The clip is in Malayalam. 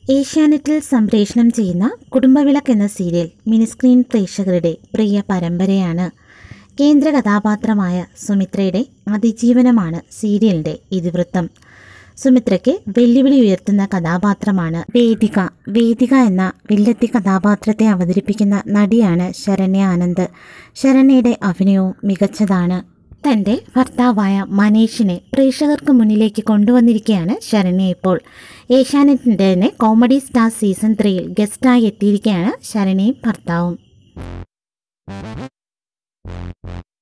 ഏഷ്യാനെറ്റിൽ സംപ്രേഷണം ചെയ്യുന്ന കുടുംബവിളക്ക് എന്ന സീരിയൽ മിനിസ്ക്രീൻ പ്രേക്ഷകരുടെ പ്രിയ പരമ്പരയാണ് കേന്ദ്ര കഥാപാത്രമായ സുമിത്രയുടെ അതിജീവനമാണ് സീരിയലിൻ്റെ ഇതിവൃത്തം സുമിത്രയ്ക്ക് വെല്ലുവിളി ഉയർത്തുന്ന കഥാപാത്രമാണ് വേദിക വേദിക എന്ന വില്ലത്തി കഥാപാത്രത്തെ അവതരിപ്പിക്കുന്ന നടിയാണ് ശരണ്യ ആനന്ദ് ശരണ്യയുടെ അഭിനയവും മികച്ചതാണ് തൻ്റെ ഭർത്താവായ മനേഷിനെ പ്രേക്ഷകർക്ക് മുന്നിലേക്ക് കൊണ്ടുവന്നിരിക്കുകയാണ് ശരണ്യ ഇപ്പോൾ ഏഷ്യാനെറ്റിൻ്റെ തന്നെ കോമഡി സ്റ്റാർ സീസൺ ത്രീയിൽ ഗസ്റ്റായി എത്തിയിരിക്കുകയാണ് ശരണ്യയും ഭർത്താവും